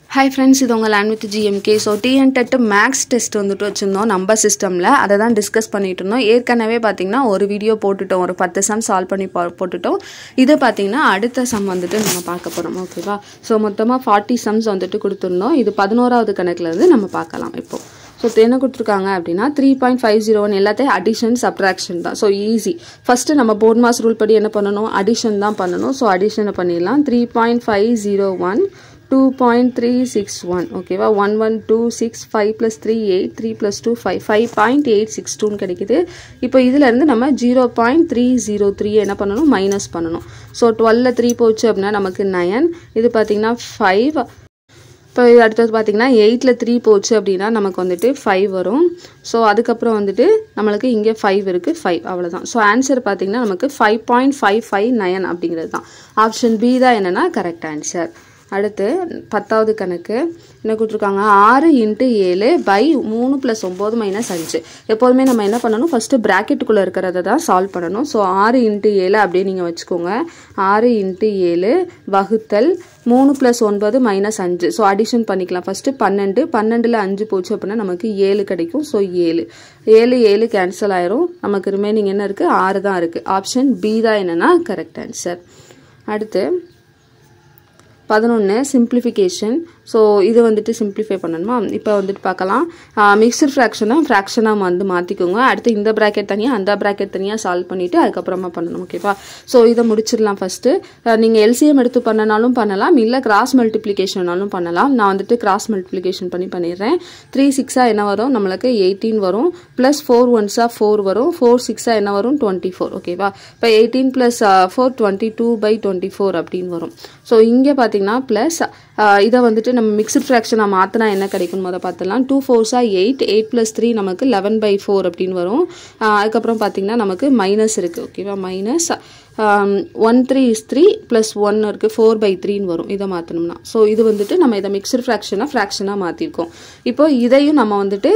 hi friends இது உங்கள் land with GMK so TN TET maths test வந்துட்டு வச்சுருந்தோம் நம்பர் சிஸ்டமில் அதை தான் டிஸ்கஸ் பண்ணிட்டு இருந்தோம் ஏற்கனவே பார்த்தீங்கன்னா ஒரு வீடியோ போட்டுட்டோம் ஒரு பத்து சம் சால்வ் பண்ணி பா போட்டுட்டோம் இது பார்த்தீங்கன்னா அடுத்த சம் வந்துட்டு நம்ம பார்க்க போகிறோம் ஓகேவா ஸோ மொத்தமாக ஃபார்ட்டி சம்ஸ் வந்துட்டு கொடுத்துருந்தோம் இது பதினோராவது கணக்குல இருந்து நம்ம பார்க்கலாம் இப்போ ஸோ என்ன கொடுத்துருக்காங்க அப்படின்னா three point five zero one எல்லாத்தையும் அடிஷன் சப்ராக்ஷன் தான் ஸோ ஈஸி ஃபஸ்ட்டு நம்ம போர்ட் மாஸ் ரூல் படி என்ன பண்ணணும் அடிஷன் தான் பண்ணணும் ஸோ அடிஷனை பண்ணிடலாம் three point five zero one two point three six one ஓகேவா one one two six five plus three eight three plus two five five point eight six டூன்னு கிடைக்குது இப்போ இதுலேருந்து நம்ம zero point three zero three என்ன பண்ணணும் minus பண்ணணும் so டுவெல்ல three போச்சு அப்படின்னா நமக்கு நயன் இது பார்த்தீங்கன்னா ஃபைவ் இப்போ இது அடுத்தது பார்த்தீங்கன்னா எயிட்டில் த்ரீ போச்சு அப்படின்னா நமக்கு வந்துட்டு ஃபைவ் வரும் ஸோ அதுக்கப்புறம் வந்துட்டு நம்மளுக்கு இங்கே ஃபைவ் இருக்குது ஃபைவ் அவ்வளோதான் ஸோ ஆன்சர் பார்த்தீங்கன்னா நமக்கு five point five five nine அப்படிங்கிறது தான் ஆப்ஷன் பி தான் என்னென்னா கரெக்ட் ஆன்சர் அடுத்து பத்தாவது கணக்கு என்ன கொடுத்துருக்காங்க ஆறு இன்ட்டு ஏழு பை மூணு ப்ளஸ் ஒம்பது மைனஸ் அஞ்சு எப்போதுமே நம்ம என்ன பண்ணணும் ஃபஸ்ட்டு ப்ராக்கெட்டுக்குள்ளே இருக்கிறத தான் சால்வ் பண்ணணும் ஸோ ஆறு இன்ட்டு ஏழு அப்படியே நீங்கள் வச்சுக்கோங்க ஆறு இன்ட்டு ஏழு வகுத்தல் மூணு ப்ளஸ் ஒன்பது மைனஸ் அஞ்சு ஸோ அடிஷன் பண்ணிக்கலாம் ஃபஸ்ட்டு பன்னெண்டு பன்னெண்டில் அஞ்சு போச்சு அப்படின்னா நமக்கு ஏழு கிடைக்கும் ஸோ ஏழு ஏழு ஏழு கேன்சல் ஆயிரும் நமக்கு ரிமைனிங் என்ன இருக்குது ஆறு தான் இருக்குது ஆப்ஷன் பி தான் என்னென்னா கரெக்ட் ஆன்சர் அடுத்து பதினொன்று சிம்பிளிஃபிகேஷன் ஸோ இது வந்துட்டு சிம்பிளிஃபை பண்ணணுமா இப்போ வந்துட்டு பார்க்கலாம் மிக்சர் ஃப்ராக்ஷனாக ஃப்ராக்ஷனாக வந்து மாற்றிக்கோங்க அடுத்து இந்த ப்ராக்கெட் தனியாக அந்த ப்ராக்கெட் தனியாக சால்வ் பண்ணிவிட்டு அதுக்கப்புறமா பண்ணணும் ஓகேவா ஸோ இதை முடிச்சிடலாம் ஃபஸ்ட்டு நீங்கள் எல்சிஎம் எடுத்து பண்ணனாலும் பண்ணலாம் இல்லை கிராஸ் மல்டிப்ளிகேஷனாலும் பண்ணலாம் நான் வந்துட்டு கிராஸ் மல்டிப்ளிகேஷன் பண்ணி பண்ணிடுறேன் த்ரீ சிக்ஸாக என்ன வரும் நம்மளுக்கு எயிட்டீன் வரும் ப்ளஸ் ஃபோர் ஒன்ஸாக ஃபோர் வரும் ஃபோர் சிக்ஸாக என்ன வரும் டுவெண்ட்டி ஃபோர் ஓகேவா இப்போ eighteen plus four twenty two by twenty four அப்படின்னு வரும் ஸோ இங்கே பார்த்தீங்கன்னா ப்ளஸ் இதை வந்துட்டு நம்ம மிக்சட் ஃப்ராக்ஷனாக மாற்றினா என்ன கிடைக்கும் முதல் பார்த்துலாம் டூ ஃபோர்ஸாக எயிட் எயிட் ப்ளஸ் த்ரீ நமக்கு லெவன் பை ஃபோர் அப்படின்னு வரும் அதுக்கப்புறம் பார்த்தீங்கன்னா நமக்கு மைனஸ் இருக்குது ஓகேவா minus one three is three plus one இருக்குது ஃபோர் பை த்ரீன்னு வரும் இதை மாற்றணும்னா ஸோ இது வந்துட்டு நம்ம இதை மிக்சர் ஃப்ராக்ஷனாக ஃப்ராக்ஷனாக மாற்றிருக்கோம் இப்போ இதையும் நம்ம வந்துட்டு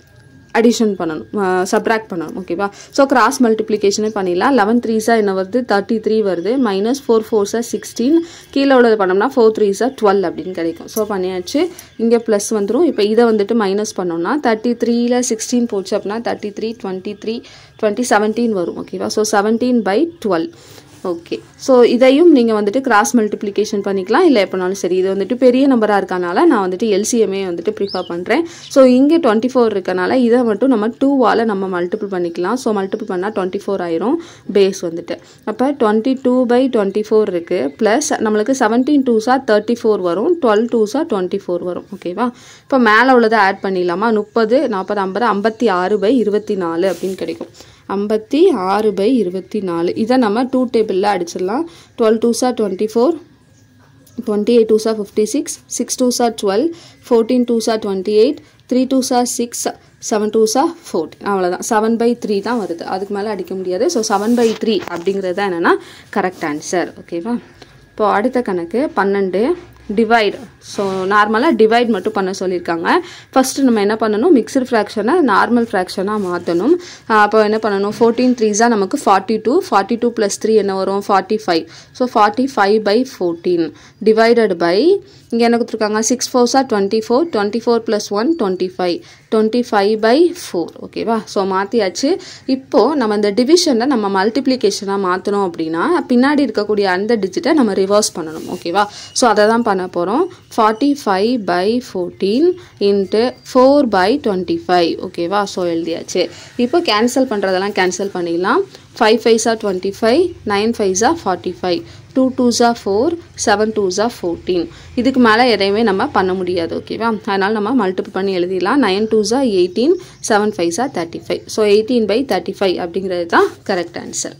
அடிஷன் பண்ணணும் சப்ராக்ட் பண்ணணும் ஓகேவா ஸோ கிராஸ் மல்டிப்ளிகேஷனே பண்ணிடலாம் லெவன் த்ரீஸாக என்ன வருது தேர்ட்டி த்ரீ வருது மைனஸ் ஃபோர் ஃபோர்ஸாக சிக்ஸ்டீன் கீழே உள்ளது பண்ணோம்னா ஃபோர் த்ரீஸாக டுவெல் அப்படின்னு கிடைக்கும் ஸோ பண்ணியாச்சு இங்கே ப்ளஸ் வந்துடும் இப்போ இதை வந்துட்டு மைனஸ் பண்ணோம்னா தேர்ட்டி த்ரீல சிக்ஸ்டீன் போச்சு அப்படின்னா thirty three twenty three twenty seventeen வரும் ஓகேவா so seventeen by twelve okay so இதையும் நீங்கள் வந்துட்டு கிராஸ் மல்டிப்ளிகேஷன் பண்ணிக்கலாம் இல்லை எப்போனாலும் சரி இது வந்துட்டு பெரிய நம்பராக இருக்கனால நான் வந்துட்டு எல்சிஎம்ஏ வந்துட்டு ப்ரிஃபர் பண்ணுறேன் ஸோ இங்கே டுவெண்ட்டி ஃபோர் இருக்கனால இதை மட்டும் நம்ம டூவால் நம்ம மல்டிபிள் பண்ணிக்கலாம் ஸோ மல்டிபிள் பண்ணால் டுவெண்ட்டி ஃபோர் ஆயிரும் பேஸ் வந்துட்டு அப்போ twenty two by twenty four இருக்குது ப்ளஸ் நம்மளுக்கு செவன்டீன் டூஸாக தேர்ட்டி ஃபோர் வரும் டுவெல் டூஸாக டுவெண்ட்டி ஃபோர் வரும் ஓகேவா இப்போ மேலே உள்ளதை ஆட் பண்ணிடலாமா முப்பது நாற்பது ஐம்பது ஐம்பத்தி ஆறு பை இருபத்தி நாலு அப்படின்னு கிடைக்கும் ஐம்பத்தி ஆறு பை இருபத்தி நாலு இதை நம்ம டூ டேபிளில் அடிச்சிடலாம் twelve twos are twenty four twenty eight twos are fifty six six twos are twelve fourteen twos are twenty eight three twos are six seven twos are fourteen அவ்வளோதான் செவன் பை த்ரீ தான் வருது அதுக்கு மேலே அடிக்க முடியாது ஸோ செவன் பை த்ரீ அப்படிங்கிறது தான் என்னென்னா கரெக்ட் ஆன்சர் ஓகேவா இப்போ அடுத்த கணக்கு பன்னெண்டு டிவைட் ஸோ நார்மலாக டிவைட் மட்டும் பண்ண சொல்லியிருக்காங்க ஃபஸ்ட்டு நம்ம என்ன பண்ணணும் மிக்சர் ஃப்ராக்ஷனை நார்மல் ஃப்ராக்ஷனாக மாற்றணும் அப்போ என்ன பண்ணணும் ஃபோர்டீன் த்ரீஸாக நமக்கு forty two forty two plus three என்ன வரும் forty five so forty five by fourteen divided by இங்கே என்ன கொடுத்துருக்காங்க சிக்ஸ் ஃபோர்ஸாக twenty four twenty four plus one twenty five twenty five by four ஓகேவா ஸோ மாற்றியாச்சு இப்போது நம்ம இந்த டிவிஷனை நம்ம மல்டிப்ளிகேஷனாக மாற்றணும் அப்படின்னா பின்னாடி இருக்கக்கூடிய அந்த டிஜிட்டை நம்ம ரிவர்ஸ் பண்ணணும் ஓகேவா ஸோ அதை தான் பண்ண போகிறோம் forty five by fourteen into four by twenty five ஓகேவா ஸோ எழுதியாச்சு இப்போ கேன்சல் பண்ணுறதெல்லாம் கேன்சல் பண்ணிடலாம் five fives are twenty five nine fives are forty five two twos are four seven twos are fourteen இதுக்கு மேலே எதையுமே நம்ம பண்ண முடியாது ஓகேவா அதனால் நம்ம மல்டிபிள் பண்ணி எழுதிடலாம் nine twos are eighteen seven fives are thirty five so eighteen by thirty five அப்படிங்கிறது தான் கரெக்ட் ஆன்சர்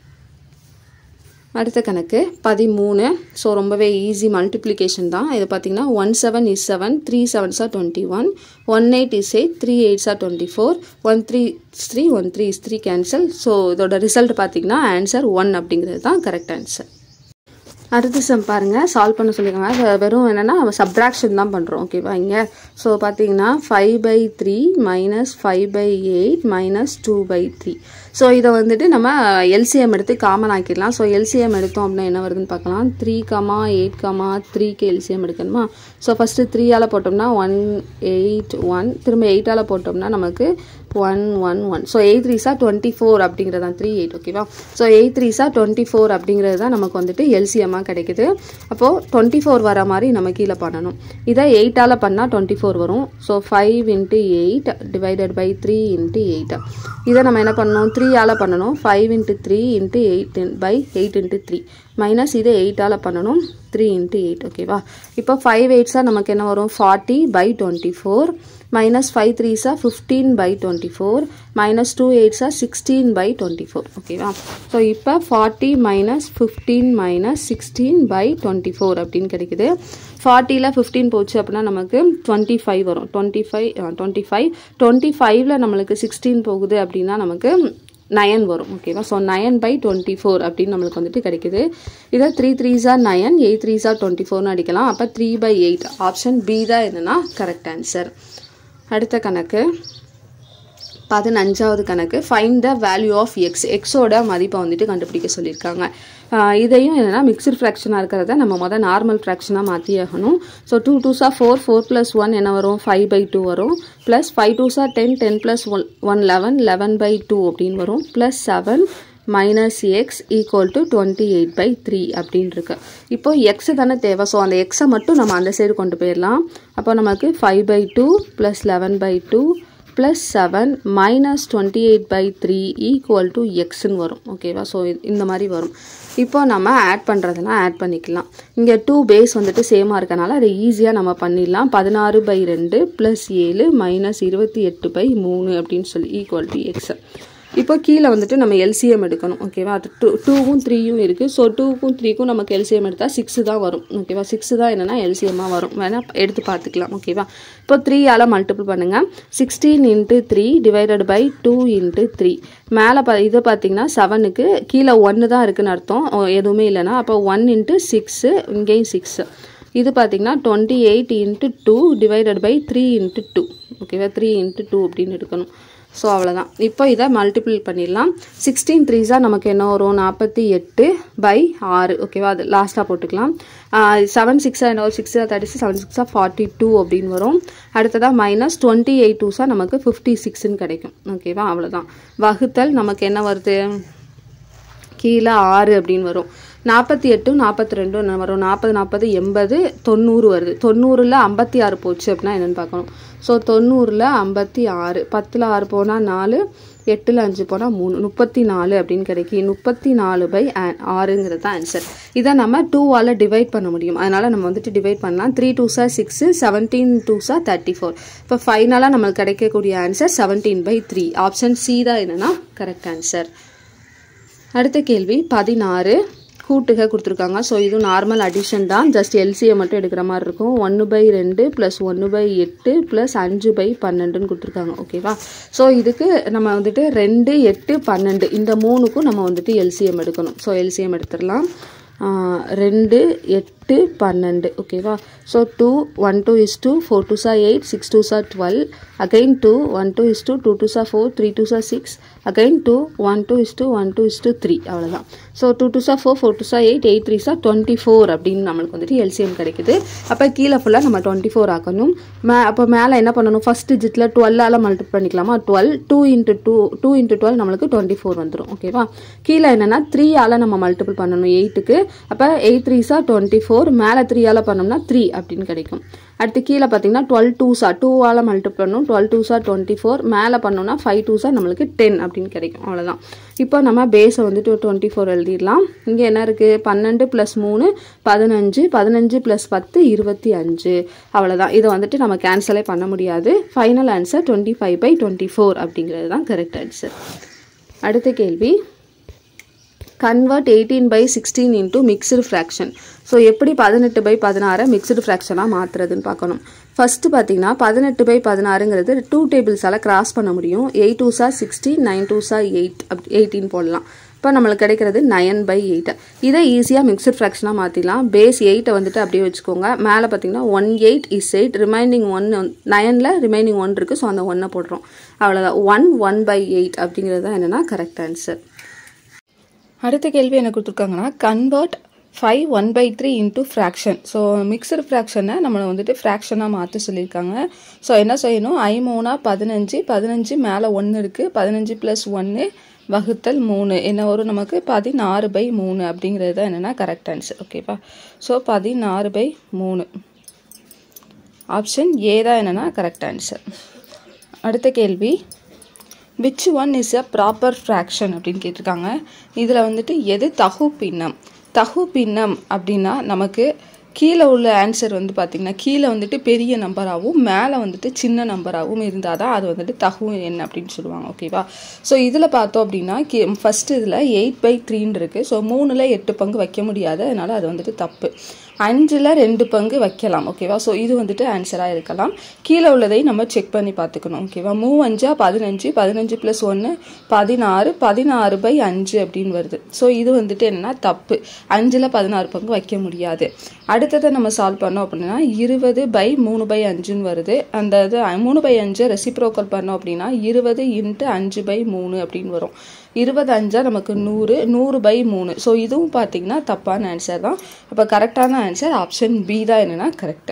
அடுத்த கணக்கு பதிமூணு ஸோ ரொம்பவே ஈஸி மல்டிப்ளிகேஷன் தான் இது பார்த்தீங்கன்னா one seven is seven three செவன்ஸாக twenty one one eight is eight three எயிட்ஸாக twenty four one three is three one three is three cancel so இதோட ரிசல்ட் பார்த்தீங்கன்னா ஆன்சர் ஒன் அப்படிங்கிறது தான் கரெக்ட் ஆன்சர் அடுத்த சம் பாருங்கள் சால்வ் பண்ண சொல்லியிருக்காங்க அது வெறும் என்னென்னா சப்ராக்ஷன் தான் பண்ணுறோம் ஓகேவா இங்கே ஸோ பார்த்தீங்கன்னா five by three minus five by eight minus two by three so இதை வந்துட்டு நம்ம எல்சிஎம் எடுத்து காமன் ஆக்கிடலாம் ஸோ எல்சிஎம் எடுத்தோம் அப்படின்னா என்ன வருதுன்னு பார்க்கலாம் த்ரீ கமா எயிட் கமா த்ரீக்கு எல்சிஎம் எடுக்கணுமா ஸோ ஃபஸ்ட்டு த்ரீயால் போட்டோம்னா ஒன் எயிட் ஒன் திரும்ப எயிட்டால் போட்டோம்னா நமக்கு one one one so eight three are twenty four அப்படிங்கிறது தான் த்ரீ எயிட் ஓகேவா so eight three are twenty four அப்படிங்கிறது தான் நமக்கு வந்துட்டு எல்சிஎம்மாக கிடைக்குது அப்போது டுவெண்ட்டி ஃபோர் வர மாதிரி நம்ம கீழே பண்ணணும் இதை எயிட்டால் பண்ணால் டுவெண்ட்டி ஃபோர் வரும் so five into eight divided by three into eight இதை நம்ம என்ன பண்ணணும் த்ரீயால் பண்ணணும் five into three into eight by eight into three minus இதை எயிட்டால் பண்ணணும் த்ரீ இன்ட்டு எயிட் ஓகேவா இப்போ ஃபைவ் எயிட்ஸாக நமக்கு என்ன வரும் forty by twenty four minus 5 3s are 15 by 24 minus 2 8s are 16 by 24 ஓகேவா ஸோ இப்போ forty minus fifteen minus sixteen by twenty four அப்படின்னு கிடைக்குது ஃபார்ட்டியில் ஃபிஃப்டீன் போச்சு அப்படின்னா நமக்கு டுவெண்ட்டி ஃபைவ் வரும் twenty five twenty five twenty ஃபைவ்ல நம்மளுக்கு சிக்ஸ்டீன் போகுது அப்படின்னா நமக்கு நயன் வரும் ஓகேவா so nine by twenty four அப்படின்னு நம்மளுக்கு வந்துட்டு கிடைக்குது இதை three three are nine eight three are twenty ஃபோர்னு அடிக்கலாம் அப்போ three by eight option B தான் என்னன்னா கரெக்ட் ஆன்சர் அடுத்த கணக்கு பதினஞ்சாவது கணக்கு find the value of X எக்ஸோட மதிப்பை வந்துட்டு கண்டுபிடிக்க சொல்லியிருக்காங்க ஆஹ் இதையும் என்னென்னா மிக்சர் ஃப்ராக்ஷனாக இருக்கிறத நம்ம மொதல் நார்மல் ஃப்ராக்ஷனாக மாற்றி ஆகணும் so two two are four four plus one என்ன வரும் ஃபைவ் பை டூ வரும் plus five two are ten ten plus one one eleven eleven by two அப்படின்னு வரும் plus seven minus X equal to twenty eight by three அப்படின்னு இருக்கு இப்போ X தானே தேவை ஸோ அந்த எக்ஸை மட்டும் நம்ம அந்த சைடு கொண்டு போயிடலாம் அப்போ நமக்கு five by two plus eleven by two plus seven minus twenty eight by three equal to எக்ஸ்ன்னு வரும் ஓகேவா ஸோ இந்த மாதிரி வரும் இப்போ நம்ம ஆட் பண்ணுறதெல்லாம் ஆட் பண்ணிக்கலாம் இங்கே டூ பேஸ் வந்துட்டு சேமாக இருக்கனால அதை ஈஸியாக நம்ம பண்ணிடலாம் பதினாறு பை ரெண்டு ப்ளஸ் ஏழு மைனஸ் இருபத்தி எட்டு பை மூணு அப்படின்னு சொல்லி ஈக்குவல் டு எக்ஸ் இப்போ கீழே வந்துட்டு நம்ம எல்சிஎம் எடுக்கணும் ஓகேவா அது டூ டூவும் த்ரீயும் இருக்குது ஸோ டூக்கும் த்ரீக்கும் நமக்கு எல்சிஎம் எடுத்தால் சிக்ஸு தான் வரும் ஓகேவா சிக்ஸு தான் என்னென்னா எல்சிஎம்மாக வரும் வேணால் எடுத்து பார்த்துக்கலாம் ஓகேவா இப்போ த்ரீயால் மல்டிபிள் பண்ணுங்கள் sixteen into three divided by two into three மேலே பா இதை பார்த்தீங்கன்னா செவனுக்கு கீழே ஒன்று தான் இருக்குன்னு அர்த்தம் ஓ, எதுவுமே இல்லைன்னா அப்போ ஒன் இன்ட்டு சிக்ஸு இங்கேயும் சிக்ஸு இது பார்த்தீங்கன்னா twenty eight into two divided by three into two ஓகேவா த்ரீ இன்ட்டு டூ அப்படின்னு எடுக்கணும் ஸோ அவ்வளோதான் இப்போ இதை மல்டிபிள் பண்ணிடலாம் சிக்ஸ்டீன் த்ரீஸாக நமக்கு என்ன வரும் நாற்பத்தி எட்டு பை ஆறு ஓகேவா அது லாஸ்ட்டாக போட்டுக்கலாம் செவன் சிக்ஸாக என்ன வரும் சிக்ஸாக தேர்ட்டி சிக்ஸ் செவன் சிக்ஸாக ஃபார்ட்டி டூ அப்படின்னு வரும் அடுத்ததாக மைனஸ் டுவெண்ட்டி எயிட் டூஸாக நமக்கு ஃபிஃப்டி சிக்ஸ்ன்னு கிடைக்கும் ஓகேவா அவ்வளோதான் வகுத்தல் நமக்கு என்ன வருது கீழே ஆறு அப்படின்னு வரும் நாற்பத்தி எட்டு நாற்பத்தி ரெண்டும் என்ன வரும் நாற்பது நாற்பது எண்பது தொண்ணூறு வருது தொண்ணூறில் ஐம்பத்தி ஆறு போச்சு அப்படின்னா என்னென்னு பார்க்கணும் ஸோ தொண்ணூறில் ஐம்பத்தி ஆறு பத்தில் ஆறு போனால் நாலு எட்டில் அஞ்சு போனால் மூணு முப்பத்தி நாலு அப்படின்னு கிடைக்கும் முப்பத்தி நாலு பை ஆறுங்கிறது தான் ஆன்சர் இதை நம்ம டூவால் டிவைட் பண்ண முடியும் அதனால் நம்ம வந்துட்டு டிவைட் பண்ணலாம் three two are six seventeen two are thirty four இப்போ ஃபைனலாக நம்மளுக்கு கிடைக்கக்கூடிய answer seventeen by three option C தான் என்னன்னா கரெக்ட் ஆன்சர் அடுத்த கேள்வி பதினாறு கூட்டுக கொடுத்துருக்காங்க ஸோ இது நார்மல் அடிஷன் தான் ஜஸ்ட் எல்சியை மட்டும் எடுக்கிற மாதிரி இருக்கும் ஒன்று பை ரெண்டு ப்ளஸ் ஒன்று பை எட்டு ப்ளஸ் அஞ்சு பை பன்னெண்டுன்னு கொடுத்துருக்காங்க ஓகேவா ஸோ இதுக்கு நம்ம வந்துட்டு ரெண்டு எட்டு பன்னெண்டு இந்த மூணுக்கும் நம்ம வந்துட்டு எல்சிஎம் எடுக்கணும் ஸோ எல்சிஎம் எடுத்துடலாம் ஆஹ் ரெண்டு எட்டு பன்னெண்டு ஓகேவா so two one two is two four two are eight six two are twelve again two one two is two two two are four three two are six again two one two is two one two is two three அவ்வளோதான் so two two are four four two are eight eight three are twenty four அப்படின்னு நம்மளுக்கு வந்துட்டு LCM கிடைக்குது அப்போ கீழே ஃபுல்லாக நம்ம twenty four ஆக்கணும் மே அப்போ மேலே என்ன பண்ணணும் ஃபஸ்ட் டிஜிட்டில் டுவெல்லால் மல்டிப் பண்ணிக்கலாமா twelve two into two two into twelve நம்மளுக்கு டுவெண்ட்டி ஃபோர் வந்துடும் ஓகேவா கீழே என்னென்னா த்ரீயால் நம்ம மல்டிபிள் பண்ணணும் எயிட்டுக்கு அப்போ eight three are twenty four மேலே த்ரீயால் பண்ணோம்னா த்ரீ அப்படின்னு கிடைக்கும் அடுத்து கீழே பார்த்தீங்கன்னா டுவெல் டூ சா டூவால் மல்டிபிள் பண்ணணும் twelve two are twenty four மேலே பண்ணோம்னா ஃபைவ் டூ சா நம்மளுக்கு டென் அப்படின்னு கிடைக்கும் அவ்வளோதான் இப்போ நம்ம பேஸை வந்துட்டு டுவெண்ட்டி ஃபோர் எழுதிடலாம் இங்கே என்ன இருக்குது பன்னெண்டு ப்ளஸ் மூணு பதினஞ்சு பதினஞ்சு ப்ளஸ் பத்து இருபத்தி அஞ்சு அவ்வளோதான் இதை வந்துட்டு நம்ம கேன்சலே பண்ண முடியாது final answer twenty five by twenty four அப்படிங்கிறது தான் கரெக்ட் ஆன்சர் அடுத்த கேள்வி convert eighteen by sixteen into mixed fraction so எப்படி பதினெட்டு பை பதினாறை மிக்சடு ஃப்ராக்ஷனாக மாற்றுறதுன்னு பார்க்கணும் ஃபஸ்ட்டு பார்த்தீங்கன்னா பதினெட்டு பை பதினாறுங்கிறது டூ டேபிள்ஸால் கிராஸ் பண்ண முடியும் eight two are sixteen nine two are eight up எயிட்டின் போடலாம் இப்போ நம்மளுக்கு கிடைக்கிறது நயன் பை எயிட் இதை ஈஸியாக மிக்சட் ஃப்ராக்ஷனாக மாற்றிடலாம் பேஸ் எயிட்டை வந்துட்டு அப்படியே வச்சுக்கோங்க மேலே பார்த்தீங்கன்னா one eight is eight remaining one நயனில் ரிமைனிங் ஒன் இருக்குது ஸோ அந்த ஒன்னை போடுறோம் அவ்வளோதான் ஒன் ஒன் பை எயிட் அப்படிங்கிறது தான் என்னென்னா கரெக்ட் ஆன்சர் அடுத்த கேள்வி என்ன கொடுத்துருக்காங்கன்னா convert five one by three into fraction so mixture ஃப்ராக்ஷனை நம்மளை வந்துட்டு ஃப்ராக்ஷனாக மாற்ற சொல்லியிருக்காங்க ஸோ என்ன செய்யணும் ஐ மூணா பதினஞ்சு பதினஞ்சு மேலே ஒன்று இருக்குது பதினஞ்சு ப்ளஸ் ஒன்று வகுத்தல் மூணு என்ன வரும் நமக்கு பதினாறு பை மூணு அப்படிங்கிறது தான் என்னென்னா கரெக்ட் ஆன்சர் ஓகேப்பா ஸோ பதினாறு பை மூணு ஆப்ஷன் ஏ தான் என்னென்னா கரெக்ட் ஆன்சர் அடுத்த கேள்வி which one is a proper fraction அப்படின்னு கேட்டிருக்காங்க இதில் வந்துட்டு எது தகு பின்னம் தகு பின்னம் அப்படின்னா நமக்கு கீழே உள்ள ஆன்சர் வந்து பார்த்திங்கன்னா கீழே வந்துட்டு பெரிய நம்பராகவும் மேலே வந்துட்டு சின்ன நம்பராகவும் இருந்தால் தான் அது வந்துட்டு தகு எண் அப்படின்னு சொல்லுவாங்க ஓகேவா ஸோ இதில் பார்த்தோம் அப்படின்னா கே ஃபஸ்ட்டு இதில் எயிட் பை த்ரீன்னு இருக்குது ஸோ மூணில் எட்டு பங்கு வைக்க முடியாது அதனால் அது வந்துட்டு தப்பு அஞ்சில் ரெண்டு பங்கு வைக்கலாம் ஓகேவா ஸோ இது வந்துட்டு ஆன்சராக இருக்கலாம் கீழே உள்ளதை நம்ம செக் பண்ணி பார்த்துக்கணும் ஓகேவா மூவஞ்சா பதினஞ்சு பதினஞ்சு ப்ளஸ் ஒன்று பதினாறு பதினாறு பை அஞ்சு அப்படின்னு வருது ஸோ இது வந்துட்டு என்னென்னா தப்பு அஞ்சில் பதினாறு பங்கு வைக்க முடியாது அடுத்ததை நம்ம சால்வ் பண்ணோம் அப்படின்னா இருபது பை மூணு பை அஞ்சுன்னு வருது அந்த இது மூணு பை அஞ்சு ரெசிப்ரோக்கல் பண்ணோம் அப்படின்னா இருபது இன்ட்டு அஞ்சு பை மூணு அப்படின்னு வரும் இருபது அஞ்சா நமக்கு நூறு நூறு பை மூணு ஸோ இதுவும் பார்த்தீங்கன்னா தப்பான ஆன்சர் தான் அப்போ கரெக்டான ஆன்சர் ஆப்ஷன் பி தான் என்னென்னா கரெக்டு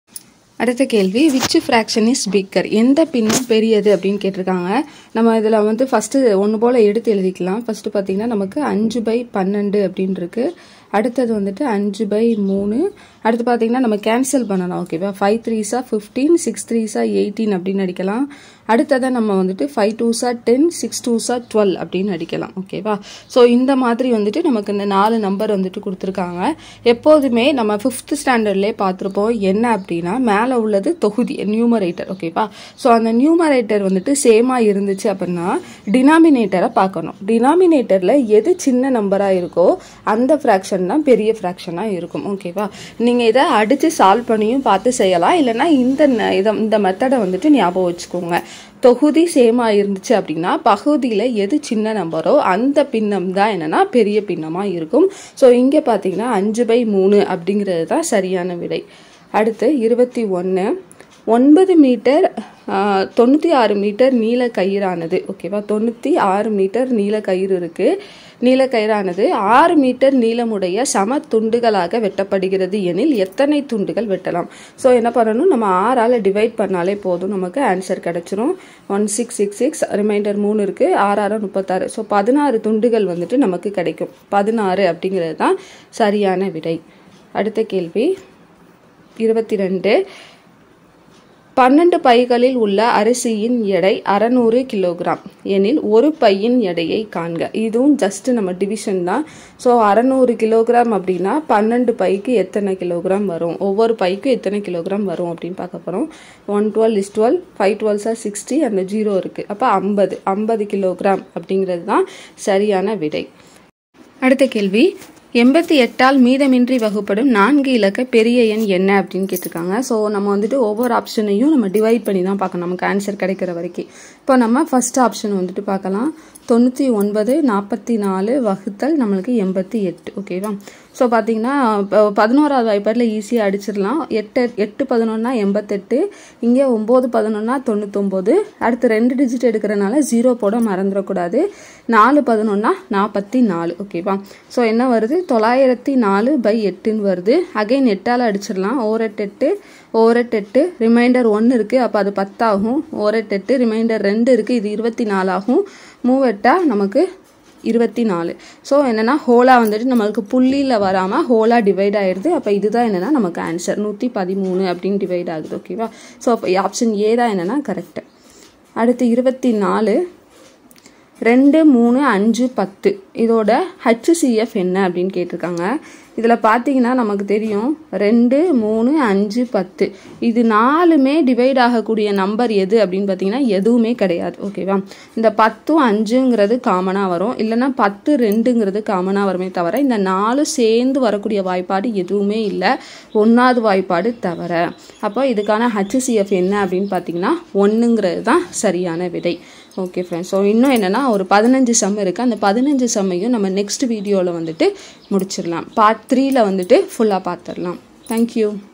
அடுத்த கேள்வி விச் ஃப்ராக்ஷன் இஸ் பிக்கர் எந்த பின்னும் பெரியது அப்படின்னு கேட்டிருக்காங்க நம்ம இதில் வந்து ஃபஸ்ட்டு ஒன்று போல் எடுத்து எழுதிக்கலாம் ஃபஸ்ட்டு பார்த்தீங்கன்னா நமக்கு அஞ்சு பை பன்னெண்டு அப்படின்னு இருக்கு அடுத்தது வந்துட்டு அஞ்சு பை மூணு அடுத்து பார்த்தீங்கன்னா நம்ம கேன்சல் பண்ணலாம் ஓகேவா five threes are fifteen six threes are eighteen அப்படின்னு அடிக்கலாம் அடுத்ததை நம்ம வந்துட்டு five twos are ten six twos are twelve அப்படின்னு அடிக்கலாம் ஓகேவா ஸோ இந்த மாதிரி வந்துட்டு நமக்கு இந்த நாலு நம்பர் வந்துட்டு கொடுத்துருக்காங்க எப்போதுமே நம்ம ஃபிஃப்த் ஸ்டாண்டர்ட்லேயே பார்த்துருப்போம் என்ன அப்படின்னா மேலே உள்ளது தொகுதி நியூமரேட்டர் ஓகேவா ஸோ அந்த நியூமரேட்டர் வந்துட்டு சேமாக இருந்துச்சு அப்படின்னா டினாமினேட்டரை பார்க்கணும் டினாமினேட்டரில் எது சின்ன நம்பராக இருக்கோ அந்த ஃப்ராக்ஷன் தான் பெரிய ஃப்ராக்ஷனாக இருக்கும் ஓகேவா நீங்கள் இதை அடித்து சால்வ் பண்ணியும் பார்த்து செய்யலாம் இல்லைன்னா இந்த ந- இதை இந்த மெத்தடை வந்துட்டு ஞாபகம் வச்சுக்கோங்க தொகுதி சேமாக இருந்துச்சு அப்படின்னா பகுதியில் எது சின்ன நம்பரோ அந்த பின்னம் தான் என்னன்னா பெரிய பின்னமாக இருக்கும் ஸோ இங்கே பார்த்தீங்கன்னா அஞ்சு பை மூணு அப்படிங்கிறது தான் சரியான விடை அடுத்து இருபத்தி ஒன்று ஒன்பது மீட்டர் தொண்ணூற்றி ஆறு மீட்டர் நீள கயிறானது ஓகேவா தொண்ணூற்றி ஆறு மீட்டர் நீள கயிறு இருக்குது நீள கயிறானது ஆறு மீட்டர் நீளமுடைய சம துண்டுகளாக வெட்டப்படுகிறது எனில் எத்தனை துண்டுகள் வெட்டலாம் ஸோ என்ன பண்ணணும் நம்ம ஆறால் டிவைட் பண்ணாலே போதும் நமக்கு ஆன்சர் கிடச்சிரும் one six six six remainder மூணு இருக்குது ஆறு ஆறு முப்பத்தாறு ஸோ பதினாறு துண்டுகள் வந்துட்டு நமக்கு கிடைக்கும் பதினாறு அப்படிங்கிறது தான் சரியான விடை அடுத்த கேள்வி இருபத்தி ரெண்டு பன்னெண்டு பைகளில் உள்ள அரிசியின் எடை அறநூறு கிலோகிராம் எனில் ஒரு பையின் எடையை காண்க இதுவும் ஜஸ்ட் நம்ம டிவிஷன் தான் ஸோ அறநூறு கிலோகிராம் அப்படின்னா பன்னெண்டு பைக்கு எத்தனை கிலோகிராம் வரும் ஒவ்வொரு பைக்கும் எத்தனை கிலோகிராம் வரும் அப்படின்னு பார்க்க போகிறோம் one twelve is twelve five டுவெல்ஸாக சிக்ஸ்டி அந்த ஜீரோ இருக்குது அப்போ ஐம்பது ஐம்பது கிலோகிராம் அப்படிங்கிறது தான் சரியான விடை அடுத்த கேள்வி எண்பத்தி எட்டால் மீதமின்றி வகுப்படும் நான்கு இலக்க பெரிய எண் என்ன அப்படின்னு கேட்டிருக்காங்க ஸோ நம்ம வந்துட்டு ஒவ்வொரு ஆப்ஷனையும் நம்ம டிவைட் பண்ணி தான் பார்க்கணும் நமக்கு ஆன்சர் கிடைக்கிற வரைக்கும் இப்போ நம்ம ஃபர்ஸ்ட் ஆப்ஷன் வந்துட்டு பார்க்கலாம் தொண்ணூற்றி ஒன்பது நாற்பத்தி நாலு வகுத்தல் நம்மளுக்கு எண்பத்தி எட்டு ஓகேவா ஸோ பார்த்தீங்கன்னா இப்போ பதினோராவது வாய்ப்பாட்டில் ஈஸியாக அடிச்சிடலாம் எட்டு எட்டு பதினொன்னா எண்பத்தெட்டு இங்கே ஒம்பது பதினொன்னா தொண்ணூத்தொம்பது அடுத்து ரெண்டு டிஜிட் எடுக்கிறனால ஜீரோ போட மறந்துடக்கூடாது நாலு பதினொன்னா நாற்பத்தி நாலு ஓகேவா ஸோ என்ன வருது தொள்ளாயிரத்தி நாலு பை எட்டுன்னு வருது அகைன் எட்டால் அடிச்சிடலாம் ஓரெட்டு எட்டு ஓரெட்டு எட்டு ரிமைண்டர் ஒன்று இருக்குது அப்போ அது பத்தாகும் ஓரெட்டு எட்டு ரிமைண்டர் ரெண்டு இருக்குது இது இருபத்தி நாலாகும் மூவெட்டா நமக்கு இருபத்தி நாலு ஸோ என்னென்னா ஹோலாக வந்துட்டு நம்மளுக்கு புள்ளியில் வராமல் ஹோலாக டிவைட் ஆயிடுது அப்போ இதுதான் என்னென்னா நமக்கு ஆன்சர் நூற்றி பதிமூணு அப்படின்னு டிவைட் ஆகுது ஓகேவா ஸோ அப்போ ஆப்ஷன் ஏ தான் என்னென்னா கரெக்டு அடுத்து இருபத்தி நாலு ரெண்டு மூணு அஞ்சு பத்து இதோட ஹச்சிசிஎஃப் என்ன அப்படின்னு கேட்டிருக்காங்க இதில் பார்த்தீங்கன்னா நமக்கு தெரியும் ரெண்டு மூணு அஞ்சு பத்து இது நாலுமே டிவைட் ஆகக்கூடிய நம்பர் எது அப்படின்னு பார்த்தீங்கன்னா எதுவுமே கிடையாது ஓகேவா இந்த பத்தும் அஞ்சுங்கிறது காமனாக வரும் இல்லைன்னா பத்து ரெண்டுங்கிறது காமனாக வருமே தவிர இந்த நாலு சேர்ந்து வரக்கூடிய வாய்ப்பாடு எதுவுமே இல்லை ஒன்றாவது வாய்ப்பாடு தவிர அப்போ இதுக்கான ஹச்சிசிஎஃப் என்ன அப்படின்னு பார்த்தீங்கன்னா ஒன்றுங்கிறது தான் சரியான விடை ஓகே ஃப்ரெண்ட்ஸ் ஸோ இன்னும் என்னென்னா ஒரு பதினஞ்சு சம் இருக்குது அந்த பதினஞ்சு சம்மையும் நம்ம நெக்ஸ்ட் வீடியோவில் வந்துட்டு முடிச்சிடலாம் பார்ட் த்ரீல வந்துட்டு ஃபுல்லாக பார்த்துடலாம் தேங்க்யூ